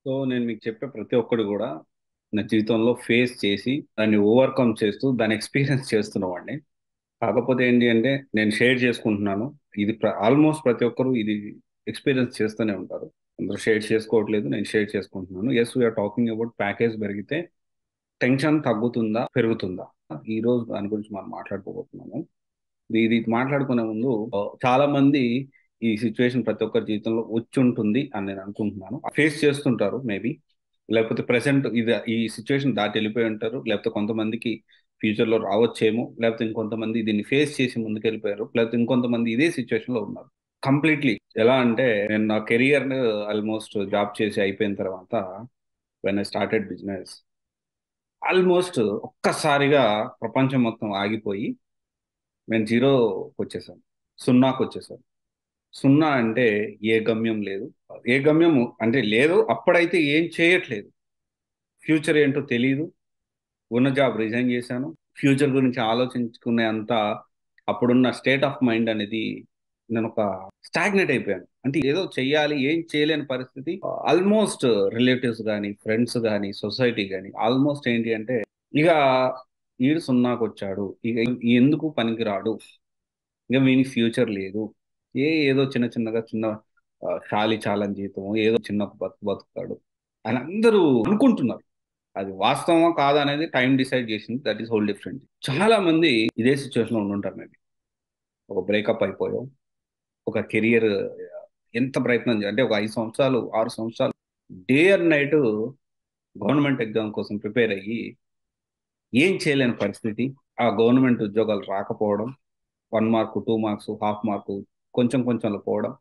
so నేను మీకు చెప్పే ప్రతి ఒక్కడు కూడా నా జీవితంలో ఫేస్ చేసి దాన్ని ఓవర్కమ్ చేస్తూ దాన్ని ఎక్స్పీరియన్స్ చేస్తున్నవాడిని కాకపోతే ఏంటి అంటే నేను షేర్ చేసుకుంటున్నాను ఇది ఆల్మోస్ట్ ప్రతి ఒక్కరు ఇది ఎక్స్పీరియన్స్ చేస్తూనే ఉంటారు అందరూ షేర్ చేసుకోవట్లేదు నేను షేర్ చేసుకుంటున్నాను yes we are talking about package పెరిగితే టెన్షన్ తగ్గుతుందా పెరుగుతుందా ఈ రోజు దాని గురించి మనం మాట్లాడుకోబోతున్నాము ఇది మాట్లాడుకునే ముందు చాలా మంది ఈ సిచ్యువేషన్ ప్రతి ఒక్కరి జీవితంలో వచ్చి ఉంటుంది అని నేను అనుకుంటున్నాను ఫేస్ చేస్తుంటారు మేబీ లేకపోతే ప్రెసెంట్ ఇది ఈ సిచ్యువేషన్ దాటి వెళ్ళిపోయి ఉంటారు లేకపోతే కొంతమందికి ఫ్యూచర్ లో రావచ్చేమో లేకపోతే ఇంకొంతమంది దీన్ని ఫేస్ చేసి ముందుకు వెళ్ళిపోయారు లేకపోతే ఇంకొంతమంది ఇదే సిచ్యువేషన్ లో ఉన్నారు కంప్లీట్లీ ఎలా అంటే నేను నా కెరియర్ ఆల్మోస్ట్ జాబ్ చేసి అయిపోయిన తర్వాత when I started business almost ఒక్కసారిగా ప్రపంచం మొత్తం ఆగిపోయి నేను జీరోకి వచ్చేసాను సున్నాకు వచ్చేసాను సున్నా అంటే ఏ గమ్యం లేదు ఏ గమ్యం అంటే లేదు అప్పుడైతే ఏం చేయట్లేదు ఫ్యూచర్ ఏంటో తెలియదు ఉన్న జాబ్ రిజైన్ చేశాను ఫ్యూచర్ గురించి ఆలోచించుకునే అంత అప్పుడున్న స్టేట్ ఆఫ్ మైండ్ అనేది నేను ఒక స్టాగ్నేట్ అయిపోయాను అంటే ఏదో చెయ్యాలి ఏం చేయలేని పరిస్థితి ఆల్మోస్ట్ రిలేటివ్స్ కానీ ఫ్రెండ్స్ కానీ సొసైటీ కానీ ఆల్మోస్ట్ ఏంటి అంటే ఇక ఈడు సున్నాకు వచ్చాడు ఇక ఎందుకు పనికిరాడు ఇక వీని ఫ్యూచర్ లేదు ఏ ఏదో చిన్న చిన్నగా చిన్న ఖాళీ చాలని జీతం ఏదో చిన్న బతుకు బతుకుతాడు అని అందరూ అనుకుంటున్నారు అది వాస్తవమా కాదా అనేది టైం డిసైడ్ చేసింది దట్ ఈస్ హోల్ డిఫరెంట్ చాలా మంది ఇదే సిచ్యువేషన్ లో ఉండుంటారు మేబీ ఒక బ్రేకప్ అయిపోయాం ఒక కెరియర్ ఎంత ప్రయత్నం అంటే ఒక ఐదు సంవత్సరాలు ఆరు సంవత్సరాలు day and night government exam కోసం ప్రిపేర్ అయ్యి ఏం చేయలేని పరిస్థితి ఆ గవర్నమెంట్ ఉద్యోగాలు రాకపోవడం one mark two marks half mark కొంచెం కొంచెంలో పోవడం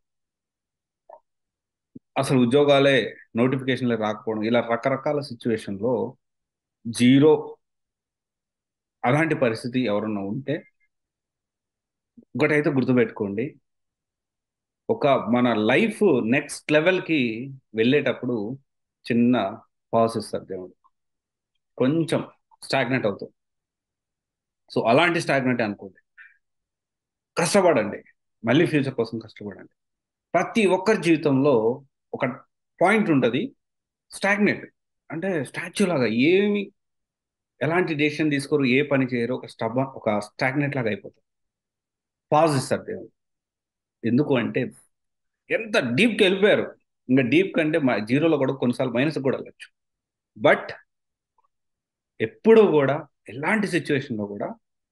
అసలు ఉద్యోగాలే నోటిఫికేషన్లే రాకపోవడం ఇలా రకరకాల సిచ్యువేషన్లో జీరో అలాంటి పరిస్థితి ఎవరన్నా ఉంటే ఒకటైతే గుర్తుపెట్టుకోండి ఒక మన లైఫ్ నెక్స్ట్ లెవెల్కి వెళ్ళేటప్పుడు చిన్న పాస్ ఇస్తారు దేవుడు కొంచెం స్టాగ్నెట్ అవుతాం సో అలాంటి స్టాగ్నెట్ అనుకోండి కష్టపడండి మళ్ళీ ఫ్యూచర్ కోసం కష్టపడండి ప్రతి ఒక్కరి జీవితంలో ఒక పాయింట్ ఉంటుంది స్టాగ్నెట్ అంటే స్టాచ్యూ లాగా ఏమి ఎలాంటి డెసిషన్ తీసుకోరు ఏ పని చేయరు ఒక స్టబ్ ఒక స్టాగ్నెట్ లాగా అయిపోతారు పాజ్ ఇస్తారు దేవుడు ఎందుకు అంటే ఎంత డీప్కి వెళ్ళిపోయారు ఇంకా డీప్ కంటే మా జీరోలో కూడా కొన్నిసార్లు మైనస్ కూడా వెళ్ళచ్చు బట్ ఎప్పుడూ కూడా ఎలాంటి సిచ్యువేషన్లో కూడా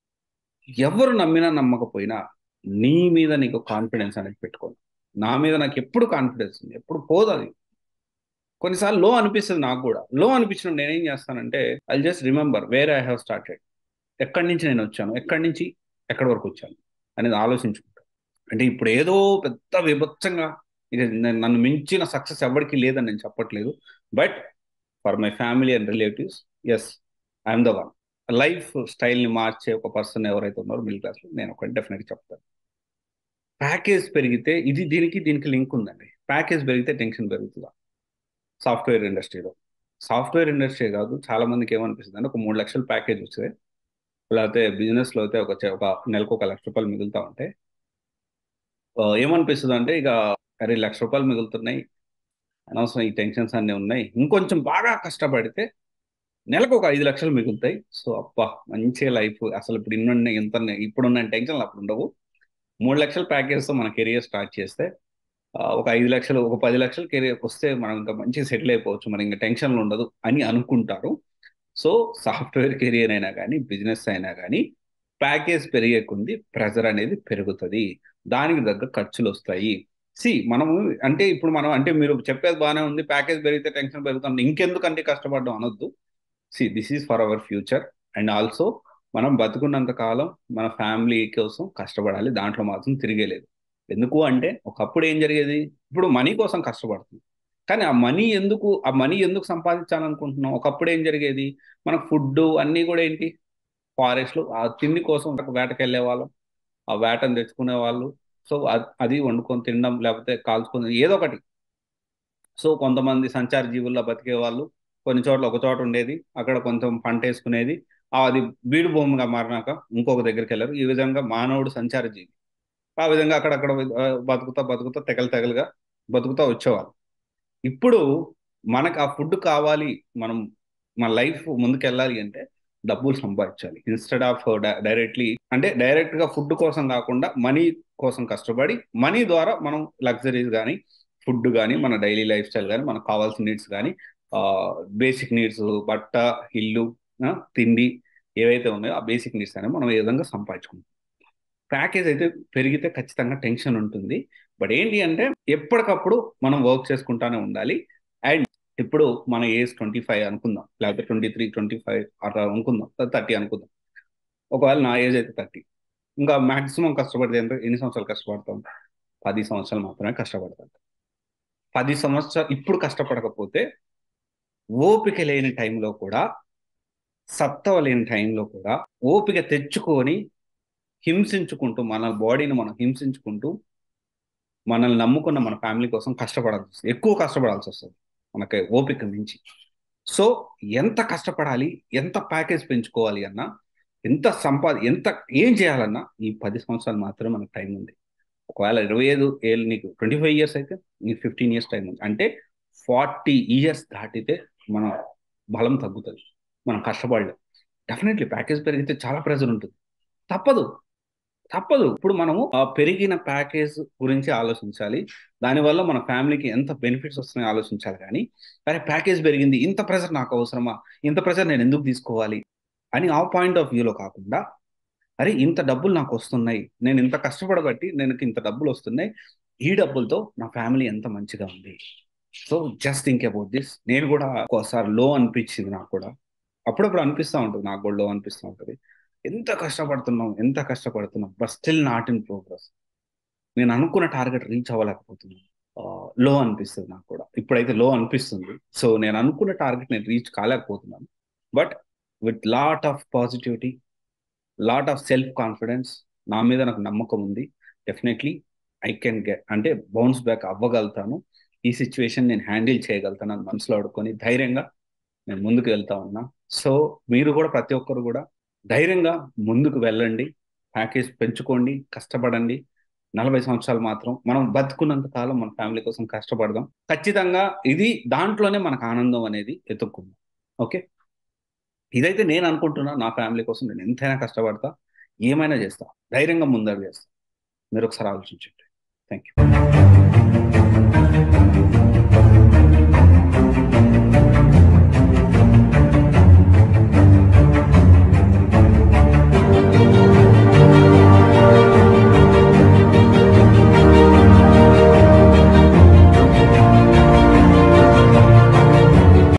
ఎవరు నమ్మినా నమ్మకపోయినా నీ మీద నీకు కాన్ఫిడెన్స్ అనేది పెట్టుకోండి నా మీద నాకు ఎప్పుడు కాన్ఫిడెన్స్ ఉంది ఎప్పుడు పోదు అది కొన్నిసార్లు లో అనిపిస్తుంది నాకు కూడా లో అనిపించినప్పుడు నేనేం చేస్తానంటే I just remember where I have started ఎక్కడి నుంచి నేను వచ్చాను ఎక్కడి నుంచి ఎక్కడి వరకు వచ్చాను అనేది ఆలోచించుకుంటాను అంటే ఇప్పుడు ఏదో పెద్ద విభత్సంగా ఇది నన్ను మించిన సక్సెస్ ఎవరికి లేదని నేను చెప్పట్లేదు but for my family and relatives yes I'm the one life స్టైల్ని మార్చే ఒక పర్సన్ ఎవరైతే ఉన్నారో మిడిల్ క్లాస్లో నేను ఒకటి డెఫినెట్గా చెప్తాను ప్యాకేజ్ పెరిగితే ఇది దీనికి దీనికి లింక్ ఉందండి ప్యాకేజ్ పెరిగితే టెన్షన్ పెరుగుతుందా సాఫ్ట్వేర్ ఇండస్ట్రీలో సాఫ్ట్వేర్ ఇండస్ట్రీ కాదు చాలా మందికి ఏమనిపిస్తుంది అంటే ఒక మూడు లక్షల ప్యాకేజ్ వస్తే లేకపోతే బిజినెస్లో అయితే ఒక ఒక నెలకు ఒక లక్ష రూపాయలు మిగులుతా ఉంటే ఏమనిపిస్తుంది అంటే ఇక అరే లక్ష రూపాయలు మిగులుతున్నాయి అనవసరం ఈ టెన్షన్స్ అన్నీ ఉన్నాయి ఇంకొంచెం బాగా కష్టపడితే నెలకు ఒక ఐదు లక్షలు మిగులుతాయి సో అబ్బా మంచి లైఫ్ అసలు ఇప్పుడు ఇన్ని ఎంత ఇప్పుడున్న టెన్షన్లు అప్పుడు ఉండవు మూడు లక్షల ప్యాకేజ్తో మన కెరియర్ స్టార్ట్ చేస్తే ఒక ఐదు లక్షలు ఒక పది లక్షల కెరియర్ వస్తే మనం ఇంకా మంచిగా సెటిల్ అయిపోవచ్చు మనం ఇంకా టెన్షన్లు ఉండదు అని అనుకుంటారు సో సాఫ్ట్వేర్ కెరియర్ అయినా కానీ బిజినెస్ అయినా కానీ ప్యాకేజ్ పెరిగే కొంది ప్రెజర్ అనేది పెరుగుతుంది దానికి తగ్గ ఖర్చులు వస్తాయి సి మనము అంటే ఇప్పుడు మనం అంటే మీరు చెప్పేది బాగానే ఉంది ప్యాకేజ్ పెరిగితే టెన్షన్ పెరుగుతుంది ఇంకెందుకంటే కష్టపడడం అనొద్దు see this is for our future and also మనం బతుకున్నంత కాలం మన ఫ్యామిలీ కోసం కష్టపడాలి దాంట్లో మాత్రం తిరిగేలేదు ఎందుకు అంటే ఒకప్పుడు ఏం జరిగేది ఇప్పుడు మనీ కోసం కష్టపడుతుంది కానీ ఆ మనీ ఎందుకు ఆ మనీ ఎందుకు సంపాదించాలనుకుంటున్నాం ఒకప్పుడు ఏం జరిగేది మనకు ఫుడ్ అన్నీ కూడా ఏంటి ఫారెస్ట్లో ఆ తిండి కోసం వేటకి వెళ్ళే వాళ్ళం ఆ వేటను తెచ్చుకునే వాళ్ళు సో అది వండుకొని తినడం లేకపోతే కాల్చుకొని ఏదో ఒకటి సో కొంతమంది సంచార జీవుల్లో బతికే వాళ్ళు కొన్ని చోట్ల ఒక చోట ఉండేది అక్కడ కొంచెం పంట వేసుకునేది అది బీడు భూమిగా మారినాక ఇంకొక దగ్గరికి వెళ్ళారు ఈ విధంగా మానవుడు సంచార జీవి ఆ విధంగా అక్కడక్కడ బతుకుతా బతుకుతా తెగలు తెగలుగా బతుకుతా వచ్చేవాళ్ళు ఇప్పుడు మనకు ఆ ఫుడ్ కావాలి మనం మన లైఫ్ ముందుకు వెళ్ళాలి అంటే డబ్బులు సంపాదించాలి ఇన్స్టెడ్ ఆఫ్ డైరెక్ట్లీ అంటే డైరెక్ట్ గా ఫుడ్ కోసం కాకుండా మనీ కోసం కష్టపడి మనీ ద్వారా మనం లగ్జరీస్ కానీ ఫుడ్ కానీ మన డైలీ లైఫ్ స్టైల్ కానీ మనకు కావాల్సిన నీడ్స్ కానీ బేసిక్ నీడ్స్ బట్ట ఇల్లు ఆ, తిండి ఏవైతే ఉన్నాయో ఆ బేసిక్ నీడ్స్ అనేవి మనం ఏ విధంగా సంపాదించుకుంటాం ప్యాకేజ్ అయితే పెరిగితే ఖచ్చితంగా టెన్షన్ ఉంటుంది బట్ ఏంటి అంటే ఎప్పటికప్పుడు మనం వర్క్ చేసుకుంటానే ఉండాలి అండ్ ఇప్పుడు మన ఏజ్ ట్వంటీ ఫైవ్ అనుకుందాం లేకపోతే ట్వంటీ త్రీ ట్వంటీ ఫైవ్ అట్లా అనుకుందాం థర్టీ అనుకుందాం ఒకవేళ నా ఏజ్ అయితే థర్టీ ఇంకా మాక్సిమం కష్టపడితే ఎంత ఎన్ని సంవత్సరాలు కష్టపడతాం పది సంవత్సరాలు మాత్రమే కష్టపడతాం పది సంవత్సరాలు ఇప్పుడు కష్టపడకపోతే ఓపిక లేని టైంలో కూడా సత్తవ లేని టైంలో కూడా ఓపిక తెచ్చుకొని హింసించుకుంటూ మన బాడీని మనం హింసించుకుంటూ మనల్ని నమ్ముకున్న మన ఫ్యామిలీ కోసం కష్టపడాల్సి వస్తుంది ఎక్కువ కష్టపడాల్సి వస్తుంది మనకి ఓపిక మించి సో ఎంత కష్టపడాలి ఎంత ప్యాకేజ్ పెంచుకోవాలి అన్నా ఎంత సంపాది ఎంత ఏం చేయాలన్నా ఈ పది సంవత్సరాలు మాత్రమే మనకు టైం ఉంది ఒకవేళ ఇరవై ఐదు ఏళ్ళు నీకు ట్వంటీ ఫైవ్ ఇయర్స్ అయితే నీకు ఫిఫ్టీన్ ఇయర్స్ టైం ఉంది అంటే ఫార్టీ ఇయర్స్ దాటితే మన బలం తగ్గుతుంది మనం కష్టపడలేం డెఫినెట్లీ ప్యాకేజ్ పెరిగితే చాలా ప్రెజర్ ఉంటుంది తప్పదు తప్పదు ఇప్పుడు మనము ఆ పెరిగిన ప్యాకేజ్ గురించి ఆలోచించాలి దానివల్ల మన ఫ్యామిలీకి ఎంత బెనిఫిట్స్ వస్తున్నాయో ఆలోచించాలి కానీ అరే ప్యాకేజ్ పెరిగింది ఇంత ప్రెజర్ నాకు అవసరమా ఇంత ప్రెజర్ నేను ఎందుకు తీసుకోవాలి అని ఆ పాయింట్ ఆఫ్ వ్యూలో కాకుండా అరే ఇంత డబ్బులు నాకు వస్తున్నాయి నేను ఇంత కష్టపడబట్టి నేను ఇంత డబ్బులు వస్తున్నాయి ఈ డబ్బులతో నా ఫ్యామిలీ ఎంత మంచిగా ఉంది so just think about this నేను కూడా ఒకసారి లో అనిపించింది నాకు కూడా అప్పుడప్పుడు అనిపిస్తూ ఉంటుంది నాకు కూడా లో అనిపిస్తూ ఉంటుంది ఎంత కష్టపడుతున్నాం ఎంత కష్టపడుతున్నాం but still not in progress నేను అనుకున్న టార్గెట్ రీచ్ అవ్వలేకపోతున్నాను లో అనిపిస్తుంది నాకు కూడా ఇప్పుడైతే లో అనిపిస్తుంది సో నేను అనుకున్న టార్గెట్ నేను రీచ్ కాలేకపోతున్నాను but with lot of positivity lot of self confidence నా మీద నాకు నమ్మకం ఉంది డెఫినెట్లీ ఐ కెన్ గెట్ అంటే బౌన్స్ బ్యాక్ అవ్వగలుగుతాను ఈ సిచ్యువేషన్ నేను హ్యాండిల్ చేయగలుగుతాను అని మనసులో ఆడుకొని ధైర్యంగా నేను ముందుకు వెళ్తా ఉన్నా సో మీరు కూడా ప్రతి ఒక్కరు కూడా ధైర్యంగా ముందుకు వెళ్ళండి ప్యాకేజ్ పెంచుకోండి కష్టపడండి నలభై సంవత్సరాలు మాత్రం మనం బతుకున్నంత కాలం మన ఫ్యామిలీ కోసం కష్టపడదాం ఖచ్చితంగా ఇది దాంట్లోనే మనకు ఆనందం అనేది ఎత్తుక్కుందాం ఓకే ఇదైతే నేను అనుకుంటున్నా నా ఫ్యామిలీ కోసం నేను ఎంతైనా కష్టపడతా ఏమైనా చేస్తా ధైర్యంగా ముందడుగు చేస్తా మీరు ఒకసారి ఆలోచించండి థ్యాంక్ యూ